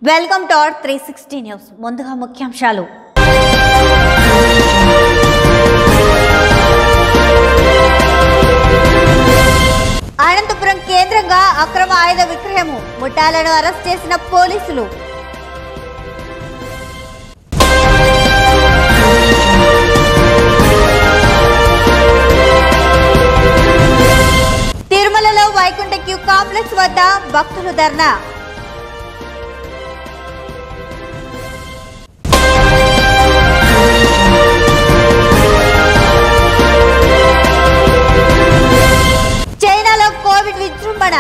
Welcome to our three sixty news ముందుగా ముఖ్యాంశాలు అనంతపురం కేంద్రంగా అక్రమ ఆయుధ విక్రయము ముఠాలను అరెస్ట్ చేసిన పోలీసులు తిరుమలలో వైకుంఠ క్యూ కాంప్లెక్స్ వద్ద భక్తులు ధర్నా చైనాలో కోవిడ్ విజృంభణ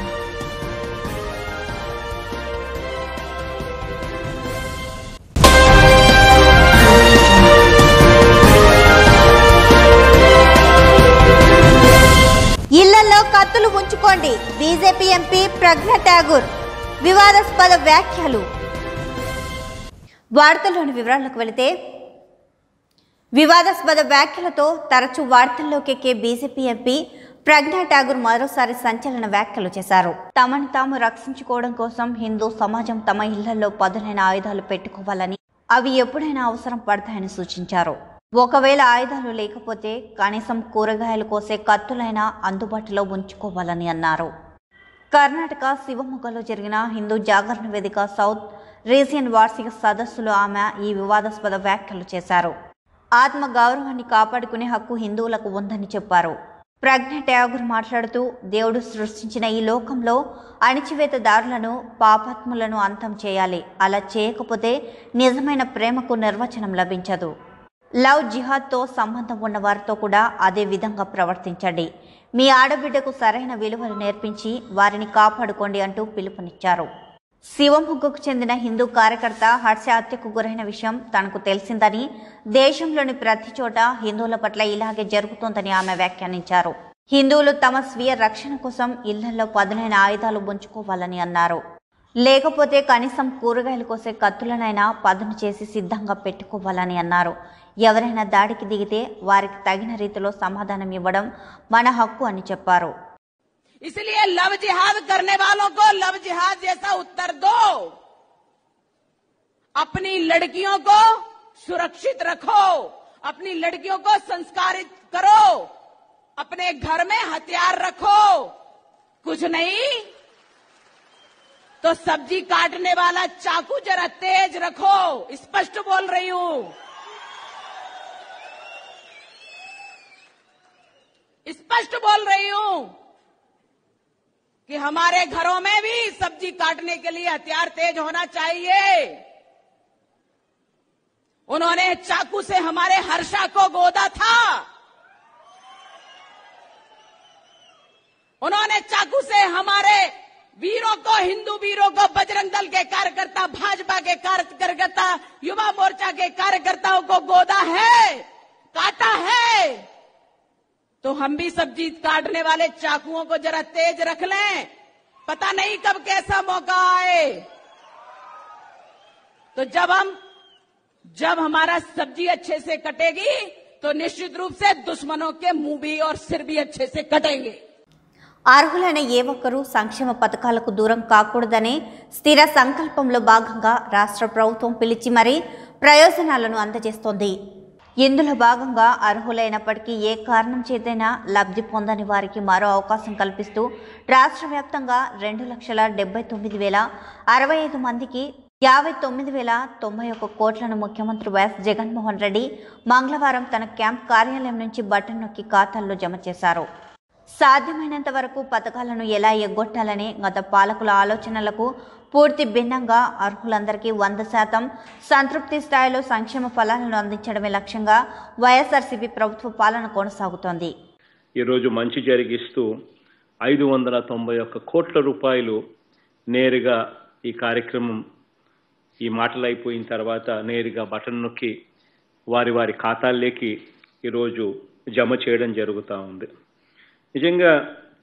ఇళ్లలో కత్తులు ఉంచుకోండి బీజేపీ ఎంపీ ప్రజ్ఞ ఠాగూర్ వివాదాస్పద వ్యాఖ్యలు వార్తల్లోని వివరాలకు వెళితే వివాదాస్పద వ్యాఖ్యలతో తరచూ వార్తల్లోకి ఎక్కే బీజేపీ ఎంపీ ప్రజ్ఞా ఠాగూర్ మరోసారి సంచలన వ్యాఖ్యలు చేశారు తమను తాము రక్షించుకోవడం కోసం హిందూ సమాజం తమ ఇళ్లలో పదునైన ఆయుధాలు పెట్టుకోవాలని అవి ఎప్పుడైనా అవసరం పడతాయని సూచించారు ఒకవేళ ఆయుధాలు లేకపోతే కనీసం కూరగాయలు కోసే కత్తులైనా అందుబాటులో ఉంచుకోవాలని అన్నారు కర్ణాటక శివమొగ్గలో జరిగిన హిందూ జాగరణ వేదిక సౌత్ రీజియన్ వార్షిక సదస్సులో ఆమె ఈ వివాదాస్పద వ్యాఖ్యలు చేశారు ఆత్మ గౌరవాన్ని కాపాడుకునే హక్కు హిందువులకు ఉందని చెప్పారు ప్రజ్ఞ ఠాగూర్ మాట్లాడుతూ దేవుడు సృష్టించిన ఈ లోకంలో అణిచివేతదారులను పాపాత్ములను అంతం చేయాలి అలా చేయకపోతే నిజమైన ప్రేమకు నిర్వచనం లభించదు లవ్ జిహాద్తో సంబంధం ఉన్న వారితో కూడా అదే విధంగా ప్రవర్తించండి మీ ఆడబిడ్డకు సరైన విలువలు నేర్పించి వారిని కాపాడుకోండి అంటూ పిలుపునిచ్చారు శివముగ్గకు చెందిన హిందూ కార్యకర్త హర్ష హత్యకు గురైన విషయం తనకు తెలిసిందని దేశంలోని ప్రతి చోట హిందువుల పట్ల ఇలాగే జరుగుతోందని ఆమె వ్యాఖ్యానించారు హిందువులు తమ స్వీయ రక్షణ కోసం ఇళ్లలో పదునైన ఆయుధాలు ఉంచుకోవాలని అన్నారు లేకపోతే కనీసం కూరగాయలు కోసే కత్తులనైనా పదును చేసి సిద్ధంగా పెట్టుకోవాలని అన్నారు ఎవరైనా దాడికి దిగితే వారికి తగిన రీతిలో సమాధానం ఇవ్వడం మన హక్కు అని చెప్పారు इसलिए लव जिहाद करने वालों को लव जिहाद जैसा उत्तर दो अपनी लड़कियों को सुरक्षित रखो अपनी लड़कियों को संस्कारित करो अपने घर में हथियार रखो कुछ नहीं तो सब्जी काटने वाला चाकू जरा तेज रखो स्पष्ट बोल रही हूं स्पष्ट बोल रही हूं कि हमारे घरों में भी सब्जी काटने के लिए हथियार तेज होना चाहिए उन्होंने चाकू से हमारे हर्षा को गोदा था उन्होंने चाकू से हमारे वीरों को हिंदू वीरों को बजरंग दल के कार्यकर्ता भाजपा के कार्यकर्ता युवा मोर्चा के कार्यकर्ताओं को गोदा है काटा है तो हम भी सब्जी काटने वाले चाकुओं को जरा तेज रख लें पता नहीं कब कैसा मौका आए तो जब हम जब हमारा सब्जी अच्छे से कटेगी तो निश्चित रूप से दुश्मनों के मुंह भी और सिर भी अच्छे से कटेंगे అర్హులైన ఏ ఒక్కరూ సంక్షేమ పథకాలకు దూరం కాకూడదనే స్థిర సంకల్పంలో భాగంగా రాష్ట్ర ప్రభుత్వం పిలిచి మరీ ప్రయోజనాలను అందజేస్తోంది ఇందులో భాగంగా అర్హులైనప్పటికీ ఏ కారణం చేతైనా లబ్ధి పొందని వారికి మరో అవకాశం కల్పిస్తూ రాష్ట్ర వ్యాప్తంగా రెండు లక్షల డెబ్బై తొమ్మిది వేల అరవై ఐదు మందికి యాభై తొమ్మిది వేల తొంభై ఒక్క కోట్లను ముఖ్యమంత్రి వైఎస్ జగన్మోహన్ రెడ్డి మంగళవారం తన క్యాంప్ కార్యాలయం నుంచి బటన్ నొక్కి ఖాతాల్లో జమ చేశారు సాధ్యమైనంత వరకు పథకాలను ఎలా ఎగ్గొట్టాలని గత పాలకుల ఆలోచనలకు పూర్తి భిన్నంగా అర్హులందరికీ వంద శాతం సంతృప్తి స్థాయిలో సంక్షేమ ఫలాలను అందించడమే లక్ష్యంగా వైఎస్ఆర్సీపీ ప్రభుత్వ పాలన కొనసాగుతోంది ఈరోజు మంచి జరిగిస్తూ ఐదు వందల తొంభై ఒక్క కోట్ల రూపాయలు నేరుగా ఈ కార్యక్రమం ఈ మాటలు అయిపోయిన తర్వాత నేరుగా బటన్ నొక్కి వారి వారి ఖాతాల్లోకి ఈరోజు జమ చేయడం జరుగుతూ ఉంది నిజంగా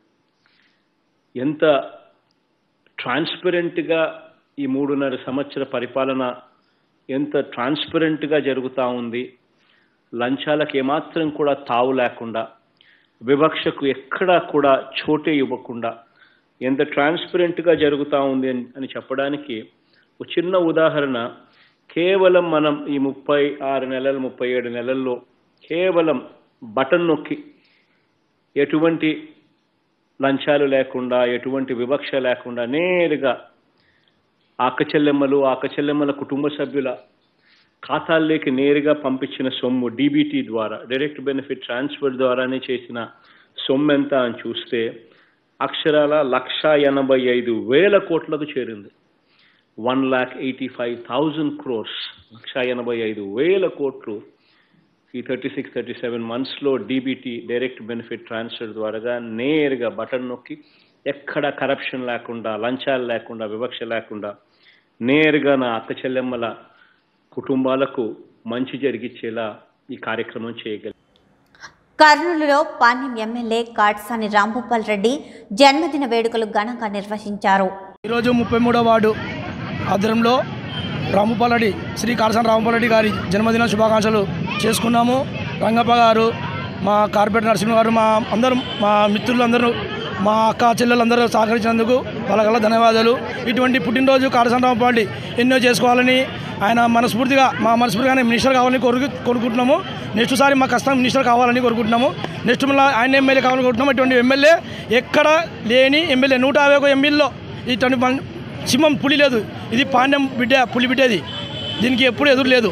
ఎంత ట్రాన్స్పరెంట్గా ఈ మూడున్నర సంవత్సర పరిపాలన ఎంత ట్రాన్స్పరెంట్గా జరుగుతూ ఉంది లంచాలకు ఏమాత్రం కూడా తావు లేకుండా వివక్షకు ఎక్కడా కూడా చోటే ఇవ్వకుండా ఎంత ట్రాన్స్పరెంట్గా జరుగుతూ ఉంది అని- అని చెప్పడానికి ఒక చిన్న ఉదాహరణ కేవలం మనం ఈ ముప్పై ఆరు నెలలు ముప్పై ఏడు నెలల్లో కేవలం బటన్ నొక్కి ఎటువంటి లంచాలు లేకుండా ఎటువంటి వివక్ష లేకుండా నేరుగా ఆక చెల్లెమ్మలు ఆక చెల్లెమ్మల కుటుంబ సభ్యుల ఖాతాల్లోకి నేరుగా పంపించిన సొమ్ము డీబీటీ ద్వారా డైరెక్ట్ బెనిఫిట్ ట్రాన్స్ఫర్ ద్వారానే చేసిన సొమ్ము ఎంత అని చూస్తే అక్షరాల లక్ష ఎనభై ఐదు వేల కోట్లకు చేరింది one lakh eighty five thousand crores లక్ష ఎనభై ఐదు వేల కోట్లు ఈ థర్టీ సిక్స్ థర్టీ సెవెన్ మంత్స్లో డీబీటీ డైరెక్ట్ బెనిఫిట్ ట్రాన్స్ఫర్ ద్వారా నేరుగా బటన్ నొక్కి ఎక్కడ కరప్షన్ లేకుండా లంచాలు లేకుండా వివక్ష లేకుండా నేరుగా నా అక్క చెల్లెమ్మల కుటుంబాలకు మంచి జరిగించేలా ఈ కార్యక్రమం చేయగలి కర్నూలులో పాణ్యం ఎమ్మెల్యే కాట్సాని రాంభూపాల్ రెడ్డి జన్మదిన వేడుకలు ఘనంగా నిర్వహించారు ఈరోజు ముప్పై మూడో వార్డు ఆధ్వర్యంలో రాముపాలరెడ్డి శ్రీ కాళసాని రాముపాలరెడ్డి గారి జన్మదిన శుభాకాంక్షలు చేసుకున్నాము రంగప్ప గారు మా కార్పొరేటర్ నరసింహ గారు మా అందరూ మా మిత్రులందరూ మా అక్క చెల్లెలందరూ సహకరించినందుకు వాళ్ళకల్లా ధన్యవాదాలు ఇటువంటి పుట్టినరోజు కాళసాని రాముపాలరెడ్డి ఎన్నో చేసుకోవాలని ఆయన మనస్ఫూర్తిగా మా మనస్ఫూర్తిగానే మినిస్టర్ కావాలని కోరు కోరుకుంటున్నాము నెక్స్ట్ సారి మా కష్టం మినిస్టర్ కావాలని కోరుకుంటున్నాము నెక్స్ట్ మళ్ళీ ఆయన ఎమ్మెల్యే కావాలని కోరుకుంటున్నాము ఇటువంటి ఎమ్మెల్యే ఎక్కడ లేని ఎమ్మెల్యే నూట యాభై ఒక ఎమ్మెల్యేలో ఇటువంటి మన- సింహం పులి లేదు ఇది పాండ్యం బిడ్డ పులి బిడ్డది దీనికి ఎప్పుడు ఎదురు లేదు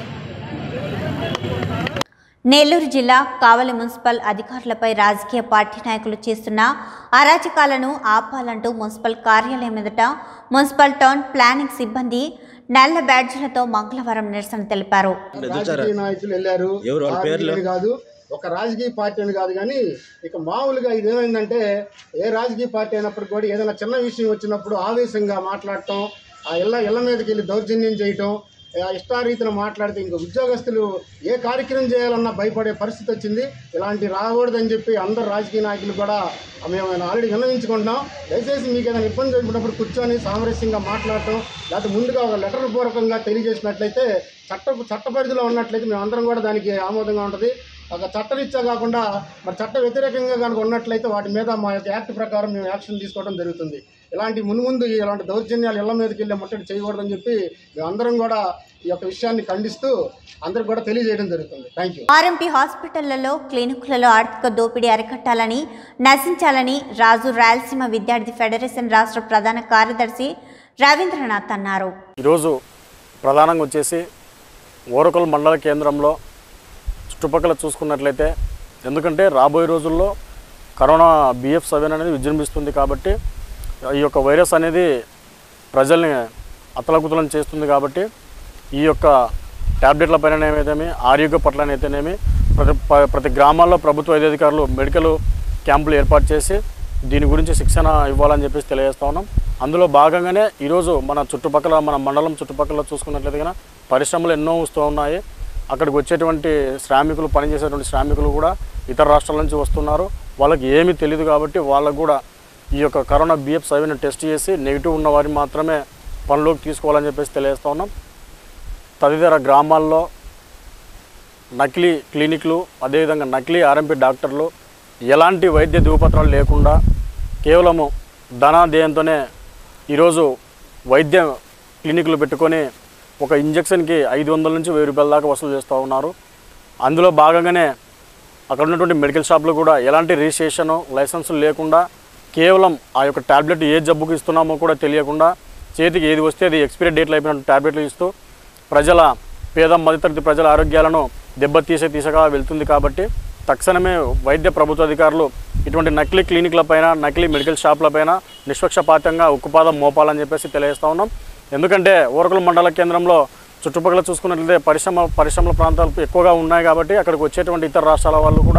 నెల్లూరు జిల్లా కావలి మున్సిపల్ అధికారులపై రాజకీయ పార్టీ నాయకులు చేస్తున్న అరాచకాలను ఆపాలంటూ మున్సిపల్ కార్యాలయం ఎదుట మున్సిపల్ టౌన్ ప్లానింగ్ సిబ్బంది నల్ల బ్యాడ్జీలతో మంగళవారం నిరసన తెలిపారు రాజకీయ నాయకులు వెళ్ళారు ఎవరు వాళ్ళ పార్టీ పేర్లు? అని కాదు ఒక రాజకీయ పార్టీ అని కాదు కానీ ఇక మామూలుగా ఇది ఏమైందంటే ఏ రాజకీయ పార్టీ అయినప్పుడు కూడా ఏదైనా చిన్న విషయం వచ్చినప్పుడు ఆవేశంగా మాట్లాడటం ఆ ఇళ్ళ ఇళ్ళ మీదకి వెళ్ళి దౌర్జన్యం చేయటం ఆ ఇష్టారీతిన మాట్లాడితే ఇంక ఉద్యోగస్తులు ఏ కార్యక్రమం చేయాలన్నా భయపడే పరిస్థితి వచ్చింది ఇలాంటి రాకూడదని చెప్పి అందరు రాజకీయ నాయకులు కూడా మేము ఆల్రెడీ విన్నవించుకుంటున్నాం దయచేసి మీకు ఏదైనా ఇబ్బంది జరిగినప్పుడు కూర్చొని సామరస్యంగా మాట్లాడటం లేకపోతే ముందుగా ఒక లెటర్ పూర్వకంగా తెలియజేసినట్లయితే చట్ట చట్ట పరిధిలో ఉన్నట్లయితే మేము అందరం కూడా దానికి ఆమోదంగా ఉంటుంది ఒక చట్టరీత్యా కాకుండా మరి చట్ట వ్యతిరేకంగా కనుక ఉన్నట్లయితే వాటి మీద మా యొక్క యాక్ట్ ప్రకారం మేము యాక్షన్ తీసుకోవడం జరుగుతుంది ఇలాంటి మున్ముందు ఇలాంటి దౌర్జన్యాలు ఇళ్ల మీదకి వెళ్ళి ముట్టడి చేయకూడదని చెప్పి మేము అందరం కూడా ఈ యొక్క విషయాన్ని ఖండిస్తూ అందరికి కూడా తెలియజేయడం జరుగుతుంది థ్యాంక్ యూ ఆర్ఎంపీ హాస్పిటళ్లలో క్లినికులలో ఆర్థిక దోపిడీ అరికట్టాలని నశించాలని రాజు రాయలసీమ విద్యార్థి ఫెడరేషన్ రాష్ట్ర ప్రధాన కార్యదర్శి రవీంద్రనాథ్ అన్నారు ఈరోజు ప్రధానంగా వచ్చేసి ఓరకల్ మండల కేంద్రంలో చుట్టుపక్కల చూసుకున్నట్లయితే ఎందుకంటే రాబోయే రోజుల్లో కరోనా బిఎఫ్ సెవెన్ అనేది విజృంభిస్తుంది కాబట్టి ఈ యొక్క వైరస్ అనేది ప్రజల్ని అతలకుతలం చేస్తుంది కాబట్టి ఈ యొక్క ట్యాబ్లెట్ల పైన ఏమైతేమి ఆరోగ్య పట్ల అయితేనేమి ప్రతి ప- ప్రతి గ్రామాల్లో ప్రభుత్వ వైద్యాధికారులు మెడికల్ క్యాంపులు ఏర్పాటు చేసి దీని గురించి శిక్షణ ఇవ్వాలని చెప్పేసి తెలియజేస్తా ఉన్నాం అందులో భాగంగానే ఈరోజు మన చుట్టుపక్కల మన మండలం చుట్టుపక్కల చూసుకున్నట్లయితే కనుక పరిశ్రమలు ఎన్నో వస్తూ ఉన్నాయి అక్కడికి వచ్చేటువంటి శ్రామికులు పనిచేసేటువంటి శ్రామికులు కూడా ఇతర రాష్ట్రాల నుంచి వస్తున్నారు వాళ్ళకి ఏమీ తెలియదు కాబట్టి వాళ్ళకు కూడా ఈ యొక్క కరోనా బిఎఫ్ సెవెన్ టెస్ట్ చేసి నెగిటివ్ ఉన్న వారిని మాత్రమే పనిలోకి తీసుకోవాలని చెప్పేసి తెలియజేస్తా ఉన్నాం తదితర గ్రామాల్లో నకిలీ క్లినిక్లు అదేవిధంగా నకిలీ ఆర్ఎంపీ డాక్టర్లు ఎలాంటి వైద్య ధృవపత్రాలు లేకుండా కేవలము ధనాదేయంతోనే ఈరోజు వైద్య క్లినిక్లు పెట్టుకొని ఒక ఇంజక్షన్కి ఐదు వందల నుంచి వెయ్యి రూపాయల దాకా వసూలు చేస్తూ ఉన్నారు అందులో భాగంగానే అక్కడ ఉన్నటువంటి మెడికల్ షాపులు కూడా ఎలాంటి రిజిస్ట్రేషన్ లైసెన్సులు లేకుండా కేవలం ఆ యొక్క ట్యాబ్లెట్ ఏ జబ్బుకి ఇస్తున్నామో కూడా తెలియకుండా చేతికి ఏది వస్తే అది ఎక్స్పైరీ డేట్లు అయిపోయిన ట్యాబ్లెట్లు ఇస్తూ ప్రజల పేద మధ్యతరగతి ప్రజల ఆరోగ్యాలను దెబ్బతీసే తీసగా వెళ్తుంది కాబట్టి తక్షణమే వైద్య ప్రభుత్వ అధికారులు ఇటువంటి నకిలీ క్లినిక్లపైన నకిలీ మెడికల్ షాపులపైన నిష్పక్షపాతంగా ఉక్కుపాదం మోపాలని చెప్పేసి తెలియజేస్తా ఉన్నాం ఎందుకంటే ఓరకల మండల కేంద్రంలో చుట్టుపక్కల చూసుకున్నట్లయితే పరిశ్రమ పరిశ్రమల ప్రాంతాలు ఎక్కువగా ఉన్నాయి కాబట్టి అక్కడికి వచ్చేటువంటి ఇతర రాష్ట్రాల వాళ్ళు కూడా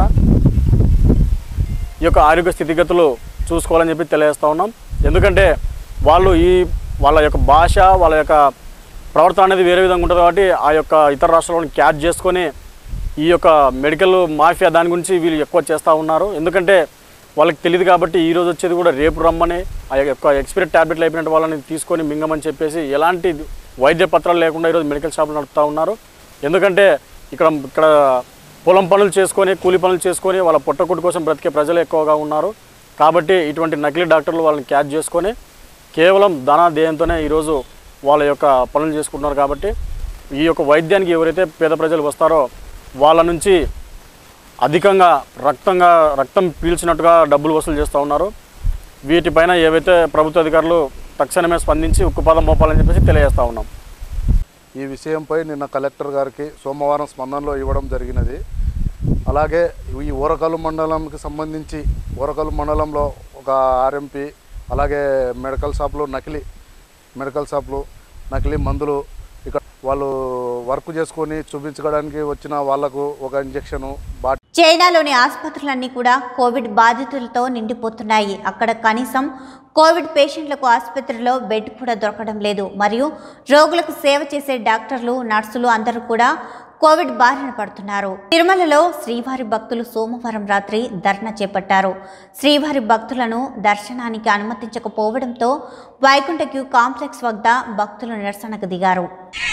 ఈ యొక్క ఆరోగ్య స్థితిగతులు చూసుకోవాలని చెప్పి తెలియజేస్తా ఉన్నాం ఎందుకంటే వాళ్ళు ఈ వాళ్ళ యొక్క భాష వాళ్ళ యొక్క ప్రవర్తన అనేది వేరే విధంగా ఉంటుంది కాబట్టి ఆ యొక్క ఇతర రాష్ట్రాలను క్యాచ్ చేసుకొని ఈ యొక్క మెడికల్ మాఫియా దాని గురించి వీళ్ళు ఎక్కువ చేస్తూ ఉన్నారు ఎందుకంటే వాళ్ళకి తెలియదు కాబట్టి ఈ రోజు వచ్చేది కూడా రేపు రమ్మని ఆ యొక్క ఎక్స్పైరీ ట్యాబ్లెట్లు అయిపోయిన వాళ్ళని తీసుకొని మింగమని చెప్పేసి ఎలాంటి వైద్య పత్రాలు లేకుండా ఈరోజు మెడికల్ షాపులు నడుపుతూ ఉన్నారు ఎందుకంటే ఇక్కడ ఇక్కడ పొలం పనులు చేసుకొని కూలి పనులు చేసుకొని వాళ్ళ పొట్టకుట్టు కోసం బ్రతికే ప్రజలు ఎక్కువగా ఉన్నారు కాబట్టి ఇటువంటి నకిలీ డాక్టర్లు వాళ్ళని క్యాచ్ చేసుకొని కేవలం ధన ధ్యేయంతోనే ఈరోజు వాళ్ళ యొక్క పనులు చేసుకుంటున్నారు కాబట్టి ఈ యొక్క వైద్యానికి ఎవరైతే పేద ప్రజలు వస్తారో వాళ్ళ నుంచి అధికంగా రక్తంగా రక్తం పీల్చినట్టుగా డబ్బులు వసూలు చేస్తూ ఉన్నారు వీటిపైన ఏవైతే ప్రభుత్వ అధికారులు తక్షణమే స్పందించి ఉక్కుపాదం మోపాలని చెప్పేసి తెలియజేస్తూ ఉన్నాం ఈ విషయంపై నిన్న కలెక్టర్ గారికి సోమవారం స్పందనలో ఇవ్వడం జరిగినది అలాగే ఈ ఊరకల్లు మండలంకి సంబంధించి ఊరకల్లు మండలంలో ఒక ఆర్ఎంపీ అలాగే మెడికల్ షాపులు నకిలీ మెడికల్ షాపులు నకిలీ మందులు ఇక్కడ వాళ్ళు వర్క్ చేసుకొని చూపించుకోవడానికి వచ్చిన వాళ్ళకు ఒక ఇంజెక్షను బాటి చైనాలోని ఆసుపత్రులన్నీ కూడా కోవిడ్ బాధితులతో నిండిపోతున్నాయి అక్కడ కనీసం కోవిడ్ పేషెంట్లకు ఆసుపత్రిలో బెడ్ కూడా దొరకడం లేదు మరియు రోగులకు సేవ చేసే డాక్టర్లు నర్సులు అందరూ కూడా కోవిడ్ బారిన పడుతున్నారు తిరుమలలో శ్రీవారి భక్తులు సోమవారం రాత్రి ధర్నా చేపట్టారు శ్రీవారి భక్తులను దర్శనానికి అనుమతించకపోవడంతో వైకుంఠ క్యూ కాంప్లెక్స్ వద్ద భక్తులు నిరసనకు దిగారు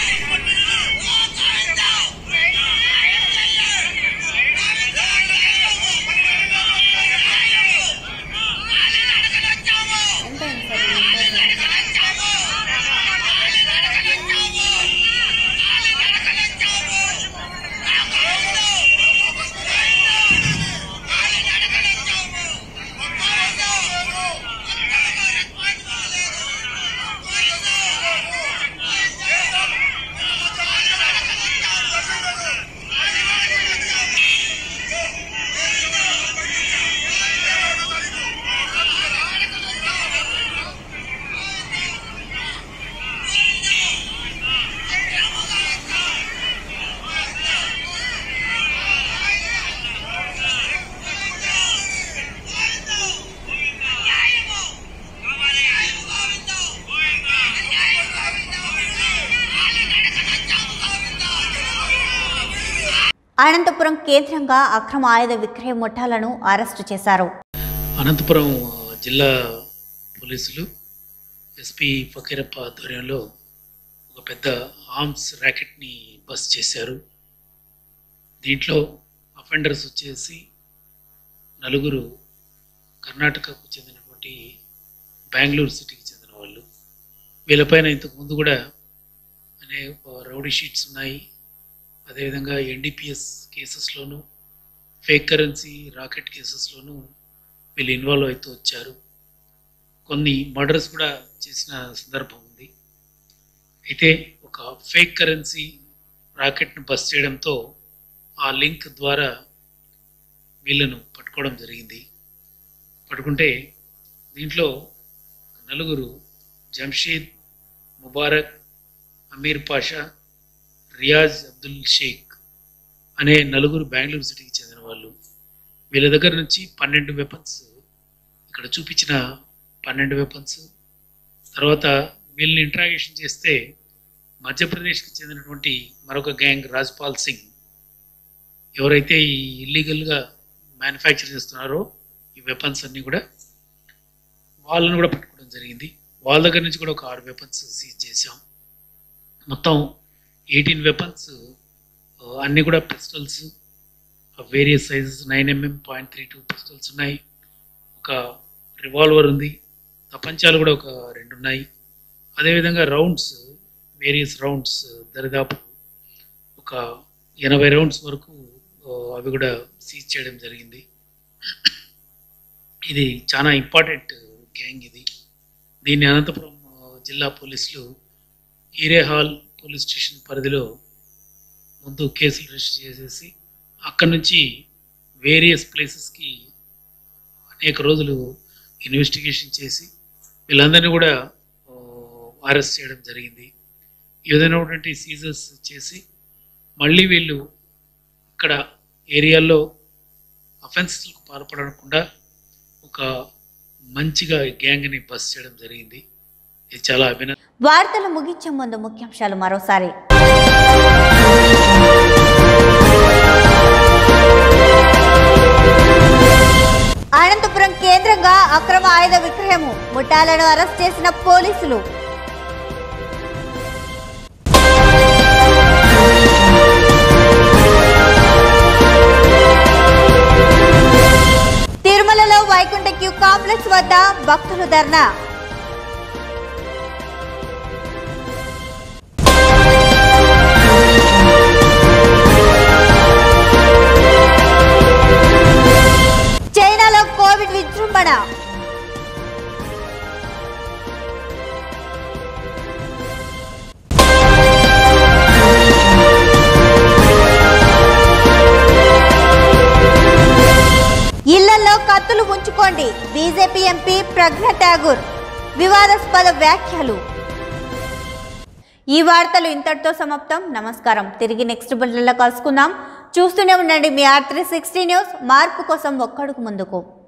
అనంతపురం కేంద్రంగా అక్రమ ఆయుధ విక్రయ ముఠాలను అరెస్టు చేశారు అనంతపురం జిల్లా పోలీసులు ఎస్పీ ఫకీరప్ప ఆధ్వర్యంలో ఒక పెద్ద ఆర్మ్స్ ర్యాకెట్ని బస్ చేశారు దీంట్లో అఫెండర్స్ వచ్చేసి నలుగురు కర్ణాటకకు చెందినటువంటి బెంగళూరు సిటీకి చెందిన వాళ్ళు వీళ్ళపైన ఇంతకు ముందు కూడా అనేక రౌడీ షీట్స్ ఉన్నాయి అదేవిధంగా ఎన్డీపీఎస్ కేసెస్లోను ఫేక్ కరెన్సీ రాకెట్ కేసెస్లోనూ వీళ్ళు ఇన్వాల్వ్ అవుతూ వచ్చారు కొన్ని మర్డర్స్ కూడా చేసిన సందర్భం ఉంది అయితే ఒక ఫేక్ కరెన్సీ రాకెట్ను బస్ చేయడంతో ఆ లింక్ ద్వారా వీళ్ళను పట్టుకోవడం జరిగింది పట్టుకుంటే దీంట్లో నలుగురు జంషీద్ ముబారక్ అమీర్ పాషా రియాజ్ అబ్దుల్ షేక్ అనే నలుగురు బెంగళూరు సిటీకి చెందిన వాళ్ళు వీళ్ళ దగ్గర నుంచి పన్నెండు వెపన్స్ ఇక్కడ చూపించిన పన్నెండు వెపన్స్ తర్వాత వీళ్ళని ఇంట్రాగేషన్ చేస్తే మధ్యప్రదేశ్కి చెందినటువంటి మరొక గ్యాంగ్ రాజ్పాల్ సింగ్ ఎవరైతే ఈ ఇల్లీగల్గా మ్యానుఫ్యాక్చర్ చేస్తున్నారో ఈ వెపన్స్ అన్నీ కూడా వాళ్ళని కూడా పట్టుకోవడం జరిగింది వాళ్ళ దగ్గర నుంచి కూడా ఒక ఆరు వెపన్స్ సీజ్ చేసాం మొత్తం ఎయిటీన్ వెపన్స్ అన్నీ కూడా pistols various sizes nine mm point three two pistols ఉన్నాయి ఒక రివాల్వర్ ఉంది తపంచాలు కూడా ఒక రెండు ఉన్నాయి అదేవిధంగా రౌండ్స్ వేరియస్ రౌండ్స్ దరిదాపు ఒక ఎనభై రౌండ్స్ వరకు ఆ, అవి కూడా సీజ్ చేయడం జరిగింది ఇది చాలా ఇంపార్టెంట్ గ్యాంగ్ ఇది దీన్ని అనంతపురం ఆ, జిల్లా పోలీసులు ఈరే హాల్ పోలీస్ స్టేషన్ పరిధిలో ముందు కేసులు రిజిస్టర్ చేసేసి అక్కడి నుంచి వేరియస్ ప్లేసెస్కి అనేక రోజులు ఇన్వెస్టిగేషన్ చేసి వీళ్ళందరినీ కూడా అరెస్ట్ చేయడం జరిగింది ఈ విధమైనటువంటి సీజర్స్ చేసి మళ్ళీ వీళ్ళు ఇక్కడ ఏరియాల్లో అఫెన్సెస్లకు పాల్పడకుండా ఒక మంచిగా గ్యాంగ్ని బస్ చేయడం జరిగింది ఇది చాలా అభినందన వార్తలు ముగించే ముందు ముఖ్యాంశాలు మరోసారి అనంతపురం కేంద్రంగా అక్రమ ఆయుధ విక్రయము ముఠాలను అరెస్ట్ చేసిన పోలీసులు తిరుమలలో వైకుంఠ క్యూ కాంప్లెక్స్ వద్ద భక్తులు ధర్నా వివాదాస్పద వ్యాఖ్యలు ఈ వార్తలు ఇంతటితో సమాప్తం నమస్కారం తిరిగి నెక్స్ట్ బుల్లెట్లో కలుసుకుందాం చూస్తూనే ఉండండి మీ ఆర్ త్రీ సిక్స్టీ న్యూస్ మార్పు కోసం ఒక్కడుకు ముందుకు